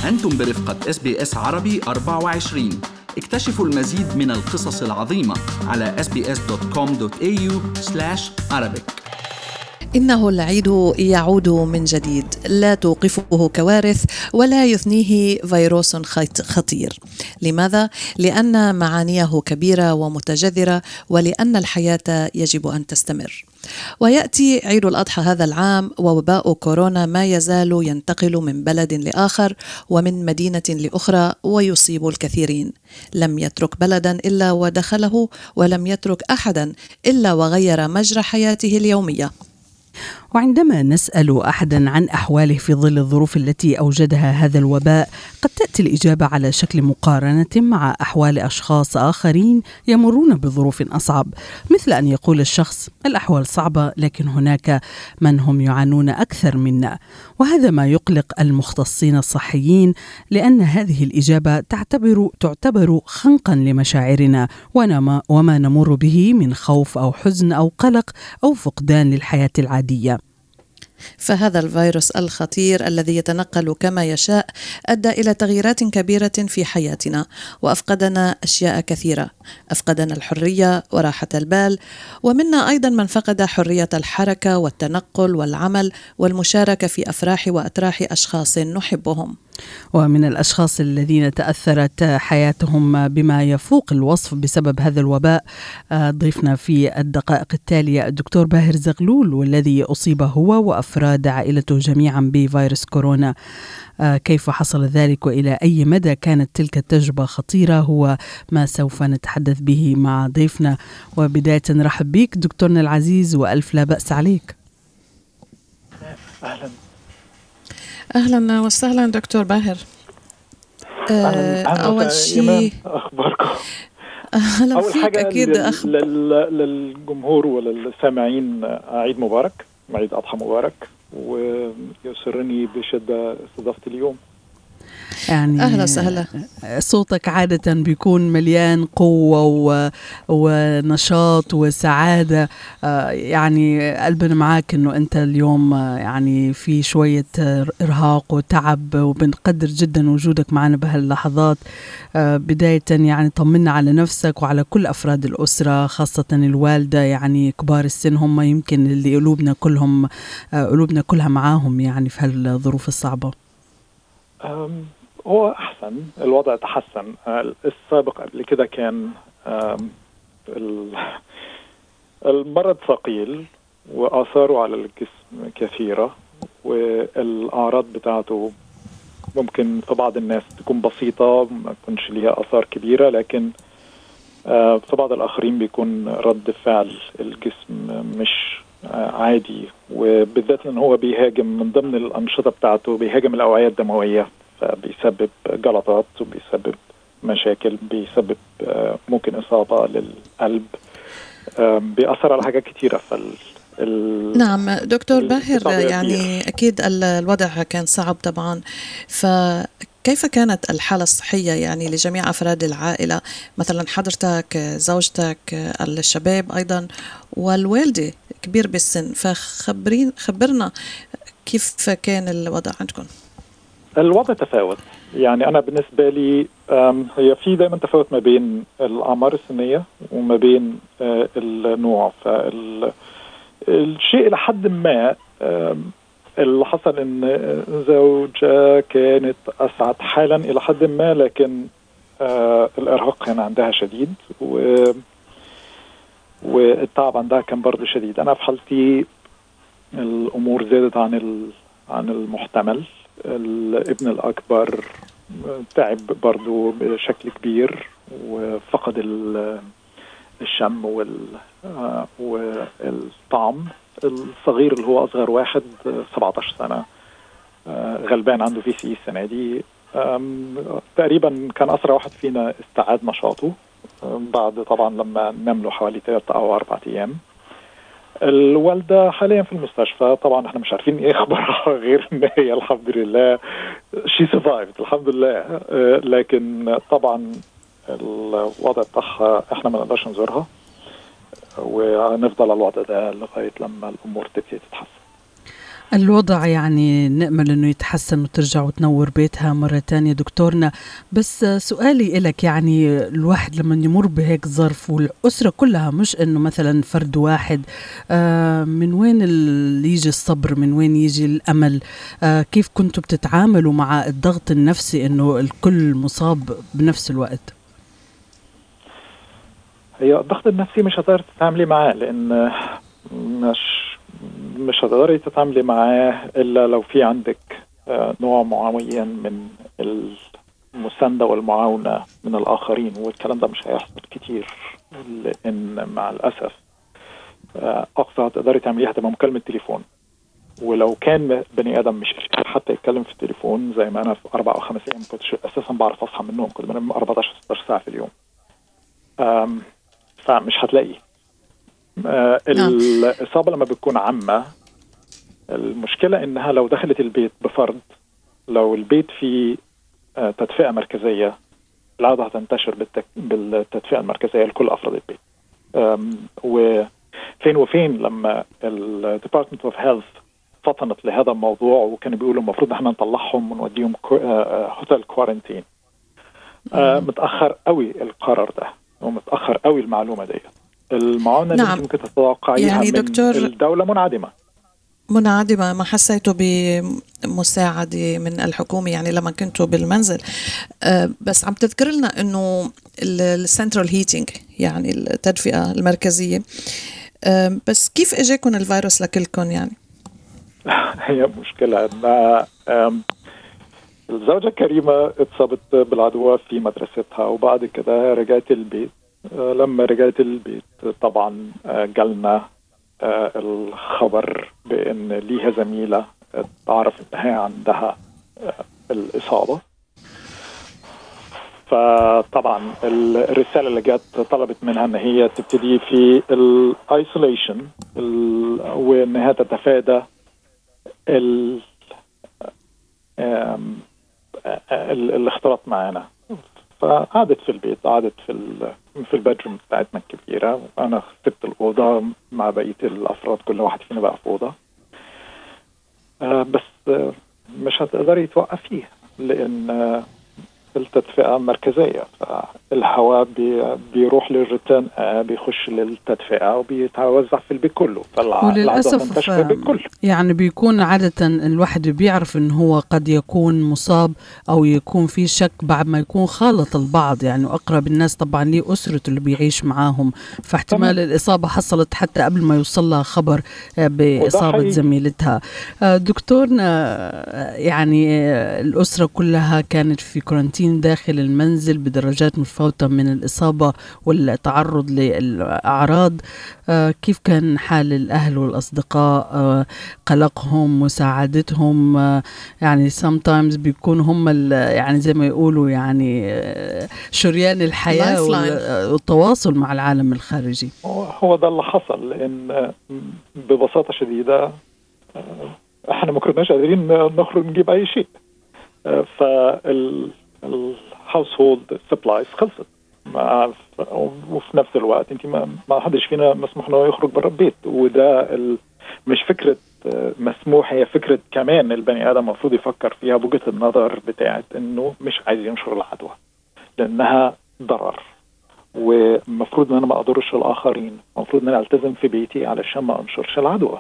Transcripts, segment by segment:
أنتم برفقة اس بي اس عربي 24 اكتشفوا المزيد من القصص العظيمة على sbs.com.au arabic إنه العيد يعود من جديد لا توقفه كوارث ولا يثنيه فيروس خطير لماذا؟ لأن معانيه كبيرة ومتجذرة ولأن الحياة يجب أن تستمر وياتي عيد الاضحى هذا العام ووباء كورونا ما يزال ينتقل من بلد لاخر ومن مدينه لاخرى ويصيب الكثيرين لم يترك بلدا الا ودخله ولم يترك احدا الا وغير مجرى حياته اليوميه وعندما نسال احدا عن احواله في ظل الظروف التي اوجدها هذا الوباء قد تاتي الاجابه على شكل مقارنه مع احوال اشخاص اخرين يمرون بظروف اصعب مثل ان يقول الشخص الاحوال صعبه لكن هناك من هم يعانون اكثر منا وهذا ما يقلق المختصين الصحيين لان هذه الاجابه تعتبر تعتبر خنقا لمشاعرنا وما نمر به من خوف او حزن او قلق او فقدان للحياه العاديه فهذا الفيروس الخطير الذي يتنقل كما يشاء ادى الى تغييرات كبيره في حياتنا وافقدنا اشياء كثيره افقدنا الحريه وراحه البال ومنا ايضا من فقد حريه الحركه والتنقل والعمل والمشاركه في افراح واتراح اشخاص نحبهم ومن الاشخاص الذين تاثرت حياتهم بما يفوق الوصف بسبب هذا الوباء آه، ضيفنا في الدقائق التاليه الدكتور باهر زغلول والذي اصيب هو وافراد عائلته جميعا بفيروس كورونا آه، كيف حصل ذلك والى اي مدى كانت تلك التجربه خطيره هو ما سوف نتحدث به مع ضيفنا وبدايه نرحب بك دكتورنا العزيز والف لا باس عليك اهلا اهلا وسهلا دكتور باهر أهلاً آه، اول شيء اخباركم اهلا اول حاجه اكيد أخ... للجمهور وللسامعين عيد مبارك عيد اضحى مبارك ويسرني بشده استضافتي اليوم يعني اهلا وسهلا صوتك عاده بيكون مليان قوه و... ونشاط وسعاده آه، يعني قلبنا معاك انه انت اليوم آه، يعني في شويه ارهاق وتعب وبنقدر جدا وجودك معنا بهاللحظات آه، بدايه يعني طمنا على نفسك وعلى كل افراد الاسره خاصه الوالده يعني كبار السن هم يمكن اللي قلوبنا كلهم قلوبنا كلها معاهم يعني في هالظروف الصعبه هو احسن الوضع تحسن السابق قبل كده كان المرض ثقيل واثاره على الجسم كثيره والاعراض بتاعته ممكن في بعض الناس تكون بسيطه ما تكونش ليها اثار كبيره لكن في بعض الاخرين بيكون رد فعل الجسم مش عادي وبالذات ان هو بيهاجم من ضمن الانشطه بتاعته بيهاجم الاوعيه الدمويه فبيسبب جلطات وبيسبب مشاكل بيسبب ممكن اصابه للقلب بيأثر على حاجات كتيره فال نعم دكتور باهر يعني اكيد الوضع كان صعب طبعا ف كيف كانت الحالة الصحية يعني لجميع أفراد العائلة مثلا حضرتك زوجتك الشباب أيضا والوالدة كبير بالسن فخبرين خبرنا كيف كان الوضع عندكم الوضع تفاوت يعني انا بالنسبه لي هي في دائما تفاوت ما بين الاعمار السنيه وما بين آه، النوع فالشيء الى حد ما اللي حصل ان زوجة كانت اسعد حالا الى حد ما لكن آه، الارهاق كان عندها شديد و والتعب عندها كان برضه شديد انا في حالتي الامور زادت عن عن المحتمل الابن الأكبر تعب برضو بشكل كبير وفقد الشم والطعم الصغير اللي هو أصغر واحد 17 سنة غلبان عنده في سي السنة دي تقريبا كان أسرع واحد فينا استعاد نشاطه بعد طبعا لما نام له حوالي ثلاثة أو أربعة أيام الوالدة حاليا في المستشفى طبعا احنا مش عارفين ايه اخبارها غير ان هي الحمد لله شي سرفايفد الحمد لله آه، لكن طبعا الوضع بتاعها احنا ما نقدرش نزورها وهنفضل على الوضع ده لغايه لما الامور تبتدي تتحسن الوضع يعني نأمل أنه يتحسن وترجع وتنور بيتها مرة تانية دكتورنا بس سؤالي إلك يعني الواحد لما يمر بهيك ظرف والأسرة كلها مش أنه مثلا فرد واحد آه من وين يجي الصبر من وين يجي الأمل آه كيف كنتوا بتتعاملوا مع الضغط النفسي أنه الكل مصاب بنفس الوقت هي الضغط النفسي مش هتقدر تتعاملي معاه لان مش مش هتقدري تتعاملي معاه الا لو في عندك آه، نوع معين من المسانده والمعاونه من الاخرين والكلام ده مش هيحصل كتير لان مع الاسف آه، اقصى هتقدري تعمليها تبقى مكالمه تليفون ولو كان بني ادم مش حتى يتكلم في التليفون زي ما انا في اربع او خمس ايام ما كنتش اساسا بعرف اصحى من النوم كنت بنام 14 16 ساعه في اليوم فمش هتلاقيه آه نعم. الاصابه لما بتكون عامه المشكله انها لو دخلت البيت بفرد لو البيت فيه آه تدفئه مركزيه العاده هتنتشر بالتك... بالتدفئه المركزيه لكل افراد البيت وفين وفين لما الديبارتمنت اوف هيلث فطنت لهذا الموضوع وكانوا بيقولوا المفروض احنا نطلعهم ونوديهم هوتيل كوارنتين آه متاخر قوي القرار ده ومتاخر قوي المعلومه ديت المعاونه نعم. اللي ممكن تتوقعيها يعني من دكتور الدوله منعدمه منعدمة ما حسيتوا بمساعدة من الحكومة يعني لما كنتوا بالمنزل أه بس عم تذكر لنا انه السنترال هيتينج يعني التدفئة المركزية أه بس كيف اجاكم الفيروس لكلكم يعني؟ هي مشكلة انها الزوجة كريمة اتصابت بالعدوى في مدرستها وبعد كده رجعت البيت آه، لما رجعت البيت طبعا آه، جالنا آه، الخبر بان ليها زميلة تعرف انها عندها الإصابة فطبعا الرسالة اللي جت طلبت منها ان هي تبتدي في الايسوليشن وانها تتفادى ال الاختلاط معنا فقعدت في البيت قعدت في في البدروم بتاعتنا الكبيره وانا سبت الاوضه مع بقيه الافراد كل واحد فينا بقى في اوضه آه بس آه مش هتقدري توقفيه لان آه التدفئه مركزيه فالهواء بي بيروح للريتيرن بيخش للتدفئه وبيتوزع في البيت كله وللاسف في البيت كله. يعني بيكون عاده الواحد بيعرف ان هو قد يكون مصاب او يكون في شك بعد ما يكون خالط البعض يعني اقرب الناس طبعا ليه اسرته اللي بيعيش معاهم فاحتمال طبعا. الاصابه حصلت حتى قبل ما يوصل لها خبر باصابه زميلتها دكتورنا يعني الاسره كلها كانت في كورنتين عايشين داخل المنزل بدرجات متفاوتة من الإصابة والتعرض للأعراض آه، كيف كان حال الأهل والأصدقاء آه، قلقهم مساعدتهم آه، يعني sometimes بيكون هم يعني زي ما يقولوا يعني شريان الحياة والتواصل مع العالم الخارجي هو ده اللي حصل لأن ببساطة شديدة احنا ما كناش قادرين نخرج نجيب اي شيء فال الهاوس هولد سبلايز خلصت وفي نفس الوقت انت ما, ما حدش فينا مسموح انه يخرج برا البيت وده ال... مش فكره مسموح هي فكره كمان البني ادم المفروض يفكر فيها بوجهه النظر بتاعت انه مش عايز ينشر العدوى لانها ضرر ومفروض ان انا ما اضرش الاخرين المفروض ان انا التزم في بيتي علشان ما انشرش العدوى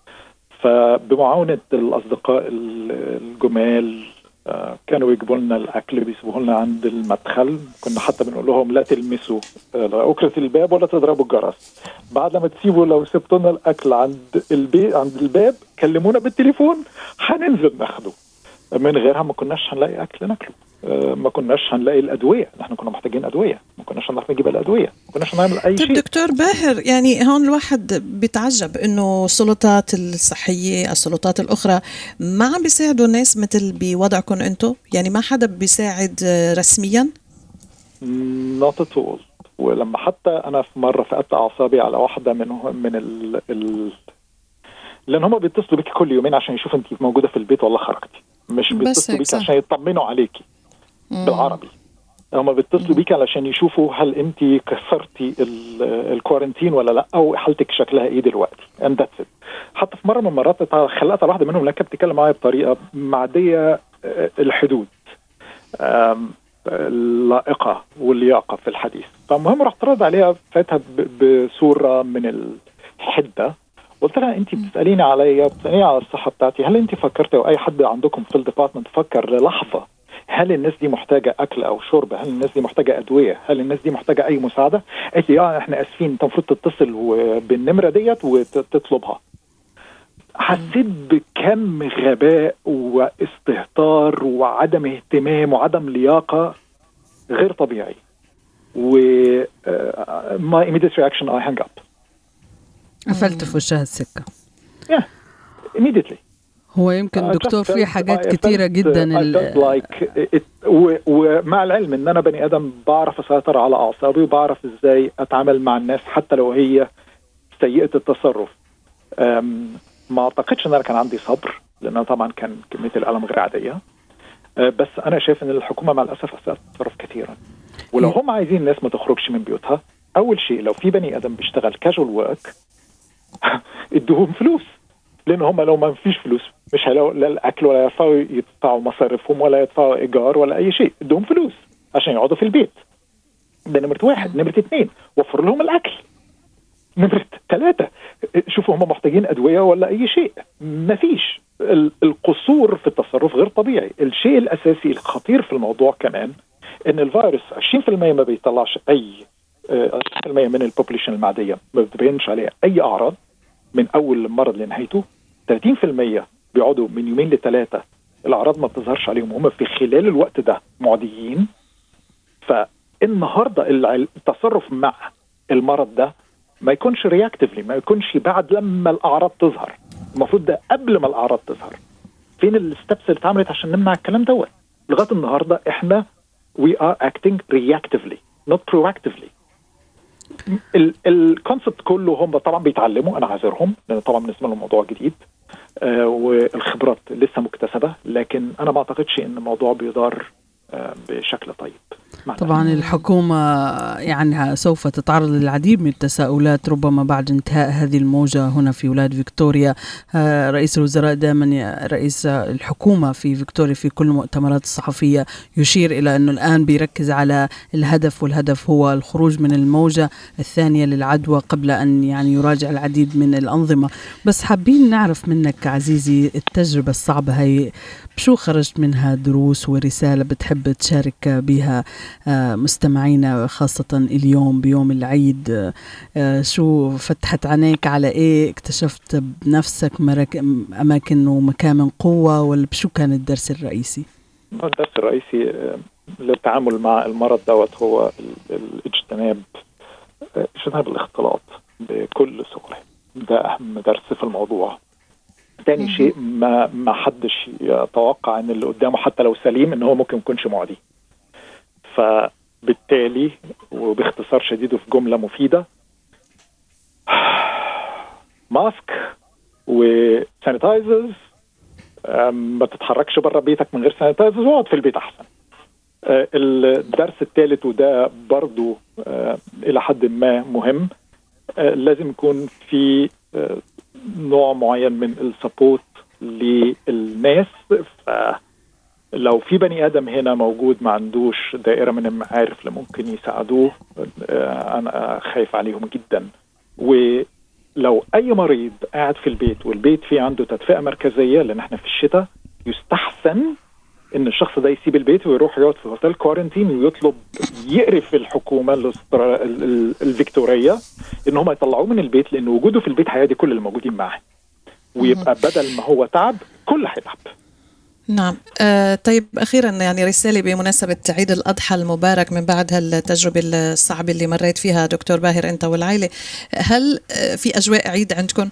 فبمعاونه الاصدقاء الجمال كانوا يجيبوا لنا الاكل بيسيبوه لنا عند المدخل كنا حتى بنقول لهم لا تلمسوا لا اكره الباب ولا تضربوا الجرس بعد لما تسيبوا لو سبتوا لنا الاكل عند البيت عند الباب كلمونا بالتليفون هننزل ناخده من غيرها ما كناش هنلاقي اكل ناكله آه، ما كناش هنلاقي الادويه نحن كنا محتاجين ادويه ما كناش هنعرف نجيب الادويه ما كناش هنعمل اي طيب شيء دكتور باهر يعني هون الواحد بيتعجب انه السلطات الصحيه السلطات الاخرى ما عم بيساعدوا الناس مثل بوضعكم انتم يعني ما حدا بيساعد رسميا نوت ات اول ولما حتى انا في مره فقدت اعصابي على واحده منهم من ال, ال لان هم بيتصلوا بك كل يومين عشان يشوفوا انت موجوده في البيت ولا خرجتي مش بيتصلوا بيك عشان يطمنوا عليكي بالعربي هم بيتصلوا بيك علشان يشوفوا هل انت كسرتي الكورنتين ولا لا او حالتك شكلها ايه دلوقتي اند ذاتس حتى في مره من المرات خلقت واحده منهم لكن بتتكلم معايا بطريقه معديه آه، الحدود اللائقه واللياقه في الحديث فالمهم رحت رد عليها ساعتها بصوره من الحده قلت لها انت بتساليني عليا بتساليني على الصحه بتاعتي هل انت فكرتي او اي حد عندكم في الديبارتمنت فكر للحظه هل الناس دي محتاجه اكل او شرب هل الناس دي محتاجه ادويه هل الناس دي محتاجه اي مساعده قالت لي اه احنا اسفين انت المفروض تتصل بالنمره ديت وتطلبها حسيت بكم غباء واستهتار وعدم اهتمام وعدم لياقه غير طبيعي و ما immediate reaction I hang up قفلت في وشها السكه yeah immediately هو يمكن دكتور في حاجات كثيرة جدا like ومع العلم ان انا بني ادم بعرف اسيطر على اعصابي وبعرف ازاي اتعامل مع الناس حتى لو هي سيئة التصرف ما اعتقدش ان انا كان عندي صبر لانه طبعا كان كمية الالم غير عادية أه، بس انا شايف ان الحكومة مع الاسف اساءت التصرف كثيرا ولو هم عايزين الناس ما تخرجش من بيوتها اول شيء لو في بني ادم بيشتغل كاجوال ورك ادوهم فلوس لان هم لو ما فيش فلوس مش هيلاقوا لا الاكل ولا يدفعوا يدفعوا مصاريفهم ولا يدفعوا ايجار ولا اي شيء ادوهم فلوس عشان يقعدوا في البيت ده نمرة واحد نمرة اثنين وفر لهم الاكل نمرة ثلاثة شوفوا هم محتاجين ادوية ولا اي شيء ما فيش القصور في التصرف غير طبيعي الشيء الاساسي الخطير في الموضوع كمان ان الفيروس 20% ما بيطلعش اي 20% آه، من البوبليشن المعديه ما بتبينش عليها اي اعراض من اول المرض لنهايته 30% بيقعدوا من يومين لثلاثه الاعراض ما بتظهرش عليهم وهم في خلال الوقت ده معديين فالنهارده التصرف مع المرض ده ما يكونش رياكتفلي ما يكونش بعد لما الاعراض تظهر المفروض ده قبل ما الاعراض تظهر فين الستبس اللي اتعملت عشان نمنع الكلام دوت لغايه النهارده احنا we are acting reactively not proactively الكونسبت كله هم طبعا بيتعلموا انا عاذرهم لان طبعا بالنسبه لهم الموضوع جديد آه والخبرات لسه مكتسبه لكن انا ما اعتقدش ان الموضوع بيدار آه بشكل طيب طبعا الحكومة يعني سوف تتعرض للعديد من التساؤلات ربما بعد انتهاء هذه الموجة هنا في ولاية فيكتوريا آه، رئيس الوزراء دائما رئيس الحكومة في فيكتوريا في كل المؤتمرات الصحفية يشير إلى أنه الآن بيركز على الهدف والهدف هو الخروج من الموجة الثانية للعدوى قبل أن يعني يراجع العديد من الأنظمة بس حابين نعرف منك عزيزي التجربة الصعبة هي بشو خرجت منها دروس ورسالة بتحب تشارك بها آه، مستمعينا خاصة اليوم بيوم العيد آه، شو فتحت عينيك على ايه اكتشفت بنفسك أماكن ومكامن قوة ولا بشو كان الدرس الرئيسي؟ الدرس الرئيسي آه، للتعامل مع المرض دوت هو الاجتناب اجتناب الاختلاط بكل صوره ده أهم درس في الموضوع تاني شيء ما ما حدش يتوقع ان اللي قدامه حتى لو سليم ان هو ممكن يكونش معدي فبالتالي وباختصار شديد وفي جمله مفيده ماسك وسانيتايزرز ما تتحركش بره بيتك من غير سانيتايزرز واقعد في البيت احسن أه، الدرس الثالث وده برضو أه، الى حد ما مهم أه، لازم يكون في نوع معين من السبورت للناس فلو في بني ادم هنا موجود ما عندوش دائره من المعارف اللي ممكن يساعدوه آه، انا خايف عليهم جدا ولو اي مريض قاعد في البيت والبيت فيه عنده تدفئه مركزيه لان احنا في الشتاء يستحسن ان الشخص ده يسيب البيت ويروح يقعد في هوتيل كوارنتين ويطلب يقرف الحكومه الفيكتوريه ان هم يطلعوه من البيت لان وجوده في البيت هيدي كل الموجودين معاه ويبقى بدل ما هو تعب كل هيتعب نعم آه طيب أخيرا يعني رسالة بمناسبة عيد الأضحى المبارك من بعد هالتجربة الصعبة اللي مريت فيها دكتور باهر أنت والعائلة هل آه، في أجواء عيد عندكم؟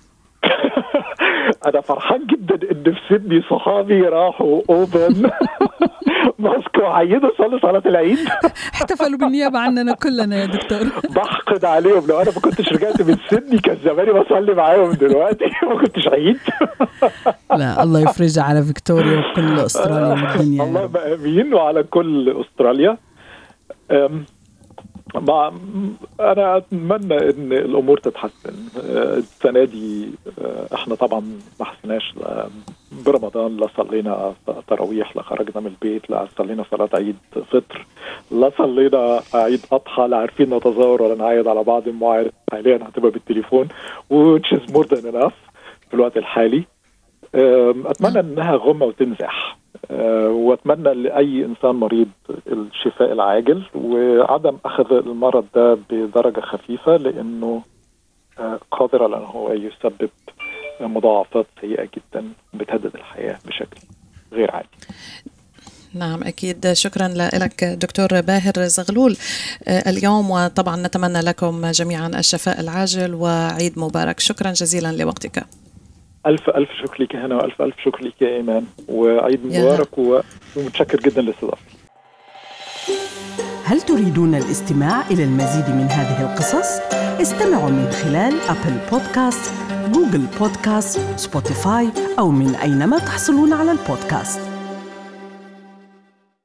انا فرحان جدا ان في سيدني صحابي راحوا اوبن ماسكوا عيدوا صلوا صلاه العيد احتفلوا بالنيابه عننا كلنا يا دكتور بحقد عليهم لو انا ما كنتش رجعت من سيدني كان زماني بصلي معاهم دلوقتي ما كنتش عيد لا الله يفرجها على فيكتوريا وكل استراليا والدنيا اللهم امين وعلى كل استراليا مع انا اتمنى ان الامور تتحسن السنه دي احنا طبعا ما حسيناش برمضان لا صلينا تراويح لا خرجنا من البيت لا صلينا صلاه عيد فطر لا صلينا عيد اضحى لا عارفين نتظاهر ولا نعايد على بعض المعارف حاليا هتبقى بالتليفون which is more than enough في الوقت الحالي اتمنى انها غمه وتنزح واتمنى لاي انسان مريض الشفاء العاجل وعدم اخذ المرض ده بدرجه خفيفه لانه قادر على ان هو يسبب مضاعفات سيئه جدا بتهدد الحياه بشكل غير عادي. نعم أكيد شكرا لك دكتور باهر زغلول اليوم وطبعا نتمنى لكم جميعا الشفاء العاجل وعيد مبارك شكرا جزيلا لوقتك ألف ألف شكر لك هنا وألف ألف شكر لك يا إيمان وعيد مبارك ومتشكر جدا لاستضافتي هل تريدون الاستماع إلى المزيد من هذه القصص؟ استمعوا من خلال أبل بودكاست، جوجل بودكاست، سبوتيفاي أو من أينما تحصلون على البودكاست